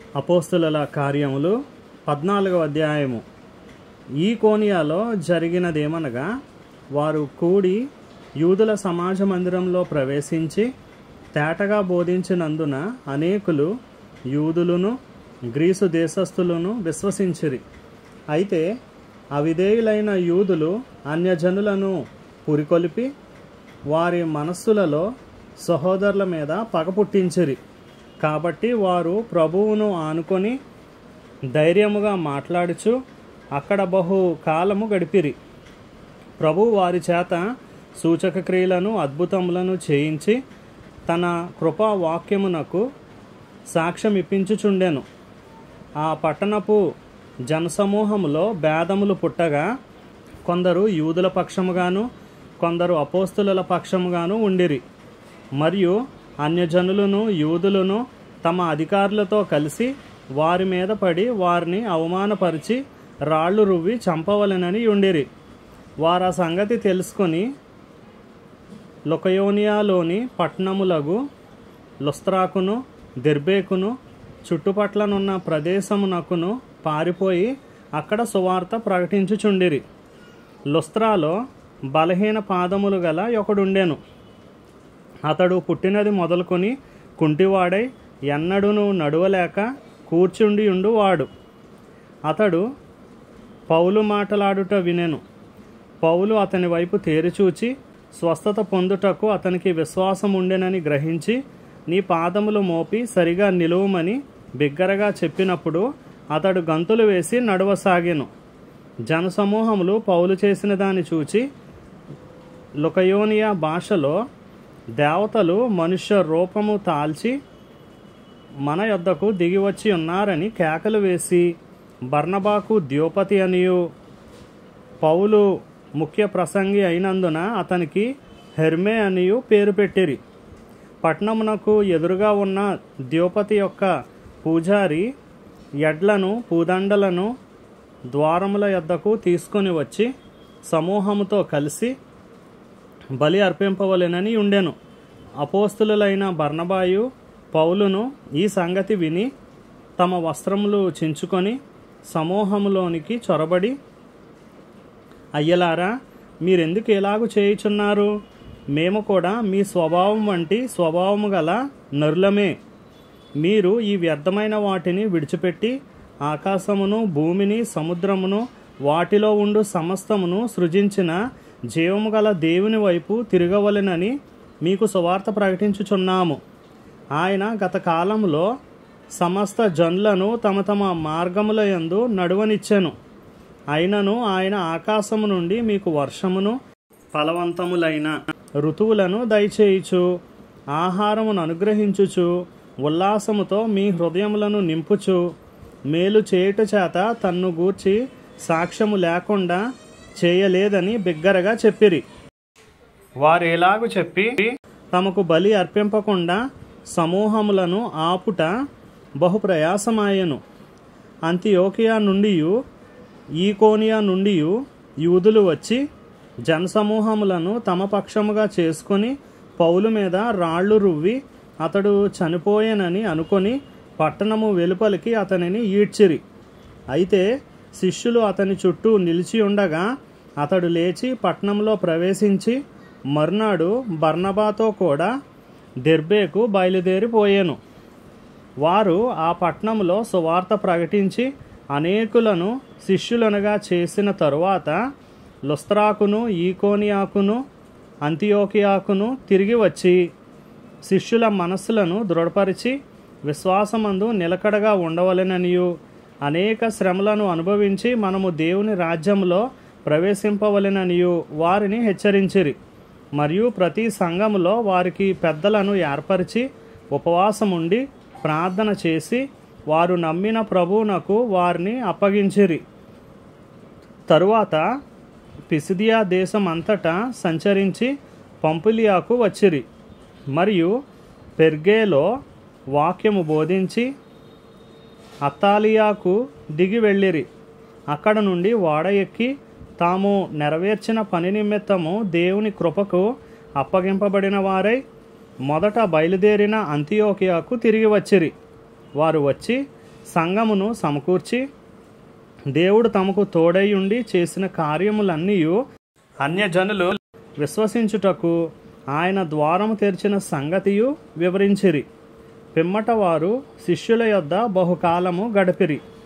అపోస్తుల కార్యములు పద్నాలుగవ అధ్యాయము ఈ కోనియాలో జరిగినదేమనగా వారు కూడి యూదుల సమాజ మందిరంలో ప్రవేశించి తేటగా బోధించినందున అనేకులు యూదులను గ్రీసు దేశస్థులను విశ్వసించిరి అయితే అవిధేయులైన యూదులు అన్యజనులను పురికొలిపి వారి మనస్సులలో సహోదరుల మీద పగ పుట్టించిరి కాబట్టి వారు ప్రభువును ఆనుకొని ధైర్యముగా మాట్లాడుచు అక్కడ బహు కాలము గడిపిరి ప్రభు వారి చేత సూచక క్రియలను అద్భుతములను చేయించి తన కృపా వాక్యమునకు సాక్ష్యం ఇప్పించుచుండెను ఆ పట్టణపు జనసమూహములో భేదములు పుట్టగా కొందరు యూదుల పక్షముగాను కొందరు అపోస్తుల పక్షముగాను ఉండిరి మరియు అన్యజనులను యూదులను తమ అధికారులతో కలిసి వారి మీద పడి వారిని అవమానపరిచి రాళ్ళు రువ్వి చంపవలెనని ఉండిరి వారు ఆ సంగతి తెలుసుకొని లొకయోనియాలోని పట్టణములగు లుస్త్రాకును దెర్బేకును చుట్టుపట్లనున్న ప్రదేశమునకును పారిపోయి అక్కడ సువార్త ప్రకటించుచుండిరి లుస్త్రాలో బలహీన పాదములు గల ఒకడుండెను అతడు పుట్టినది మొదలుకొని కుంటివాడై ఎన్నడును నడువలేక కూర్చుండి ఉండువాడు అతడు పౌలు మాటలాడుట వినెను పౌలు అతని వైపు తేరిచూచి స్వస్థత పొందుటకు అతనికి విశ్వాసం ఉండెనని గ్రహించి నీ పాదములు మోపి సరిగా నిలువమని బిగ్గరగా చెప్పినప్పుడు అతడు గంతులు వేసి నడవసాగెను జనసమూహములు పౌలు చేసిన దాన్ని చూచి లుకయోనియా భాషలో దేవతలు మనుష్య రూపము తాల్చి మన యొద్దకు దిగివచ్చి ఉన్నారని కేకలు వేసి బర్నబాకు ద్యోపతి అనియు పౌలు ముఖ్య ప్రసంగి అయినందున అతనికి హెర్మే అనియు పేరు పెట్టిరి పట్నమునకు ఎదురుగా ఉన్న ద్యోపతి యొక్క పూజారి ఎడ్లను పూదండలను ద్వారముల యొద్దకు తీసుకొని వచ్చి సమూహముతో కలిసి బలి అర్పింపవలెనని ఉండెను అపోస్తులైన బర్నబాయు పౌలును ఈ సంగతి విని తమ వస్త్రములు చించుకొని సమూహములోనికి చొరబడి అయ్యలారా మీరెందుకు ఎలాగు చేయుచున్నారు మేము కూడా మీ స్వభావం వంటి స్వభావము గల నరులమే మీరు ఈ వ్యర్థమైన వాటిని విడిచిపెట్టి ఆకాశమును భూమిని సముద్రమును వాటిలో ఉండు సమస్తమును సృజించిన జీవము గల దేవుని వైపు తిరగవలెనని మీకు సువార్త ప్రకటించుచున్నాము ఆయన గత కాలంలో సమస్త జనులను తమ తమ మార్గముల యందు నడువనిచ్చెను అయినను ఆయన ఆకాశము నుండి మీకు వర్షమును ఫలవంతములైన ఋతువులను దయచేయుచు ఆహారమును అనుగ్రహించుచు ఉల్లాసముతో మీ హృదయములను నింపుచు మేలు చేయుట చేత తన్ను గూర్చి సాక్ష్యము లేకుండా చేయలేదని బిగ్గరగా చెప్పిరి వారు ఎలాగు చెప్పి తమకు బలి అర్పింపకుండా సమూహములను ఆపుట బహు ప్రయాసమాయను అంత్యోకియా నుండి ఈకోనియా నుండి యూదులు వచ్చి జనసమూహములను తమ పక్షముగా చేసుకొని పౌలు మీద రాళ్ళు రువ్వి అతడు చనిపోయేనని అనుకొని పట్టణము వెలుపలికి అతనిని ఈడ్చిరి అయితే శిష్యులు అతని చుట్టూ నిలిచి ఉండగా అతడు లేచి పట్టణంలో ప్రవేశించి మర్నాడు బర్నబాతో కూడా దెర్బేకు బయలుదేరిపోయాను వారు ఆ పట్టణంలో సువార్త ప్రకటించి అనేకులను శిష్యులనుగా చేసిన తరువాత లుస్త్రాకును ఈకోనియాకును అంతియోకియాకును తిరిగి వచ్చి శిష్యుల మనస్సులను దృఢపరిచి విశ్వాసమందు నిలకడగా ఉండవలెననియు అనేక శ్రమలను అనుభవించి మనము దేవుని రాజ్యంలో ప్రవేశింపవలెననియు వారిని హెచ్చరించిరి మరియు ప్రతి సంఘములో వారికి పెద్దలను ఏర్పరిచి ఉపవాసముండి ప్రార్థన చేసి వారు నమ్మిన ప్రభువునకు వారిని అప్పగించిరి తరువాత పిసిదియా దేశం అంతటా సంచరించి పంపులియాకు వచ్చిరి మరియు పెర్గేలో వాక్యము బోధించి అత్తాలియాకు దిగి వెళ్ళిరి అక్కడ నుండి ఓడ ఎక్కి తాము నెరవేర్చిన పని నిమిత్తము దేవుని కృపకు అప్పగింపబడిన వారై మొదట బయలుదేరిన అంత్యోకియాకు తిరిగి వచ్చిరి వారు వచ్చి సంఘమును సమకూర్చి దేవుడు తమకు తోడై ఉండి చేసిన కార్యములన్నీ అన్యజనులు విశ్వసించుటకు ఆయన ద్వారము తెరిచిన సంగతియు వివరించిరి పిమ్మట వారు శిష్యుల యొద్ద బహుకాలము గడిపిరి